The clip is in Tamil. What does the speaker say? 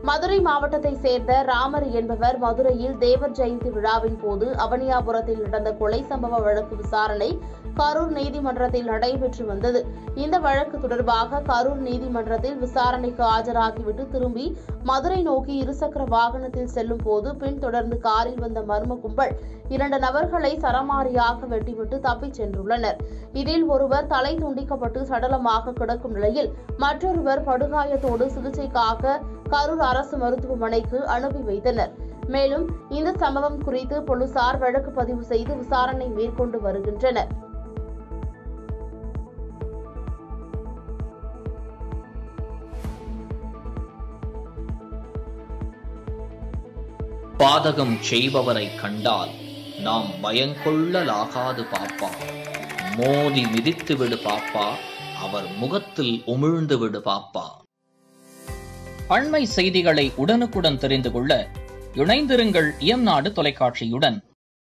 மதுரை மாவட்டத்தை சேர்ந்த ராமர் என்பவர் மதுரையில் தேவர் ஜெயந்தி விழாவின் போது அவனியாபுரத்தில் நடந்த கொலை சம்பவ வழக்கு விசாரணை கரூர் நீதிமன்றத்தில் நடைபெற்று வந்தது இந்த வழக்கு தொடர்பாக கரூர் நீதிமன்றத்தில் விசாரணைக்கு ஆஜராகிவிட்டு திரும்பி மதுரை நோக்கி இருசக்கர வாகனத்தில் செல்லும் போது பின்தொடர்ந்து காரில் வந்த மர்ம கும்பல் இரண்டு நபர்களை சரமாரியாக வெட்டிவிட்டு தப்பிச் சென்றுள்ளனர் இதில் ஒருவர் தலை துண்டிக்கப்பட்டு சடலமாக கிடக்கும் நிலையில் மற்றொருவர் படுகாயத்தோடு சிகிச்சைக்காக கரூர் அரசு மருத்துவமனைக்கு அனுப்பி வைத்தனர் மேலும் இந்த சம்பவம் குறித்து போலீசார் வழக்கு பதிவு செய்து விசாரணை மேற்கொண்டு வருகின்றனர் பாதகம் செய்பவரை கண்டால் நாம் பயங்கொள்ளலாகாது பாப்பா மோதி மிதித்து விடு பாப்பா அவர் முகத்தில் உமிழ்ந்து விடு பாப்பா அண்மை செய்திகளை உடனுக்குடன் தெரிந்து கொள்ள இணைந்திருங்கள் இயம்நாடு தொலைக்காட்சியுடன்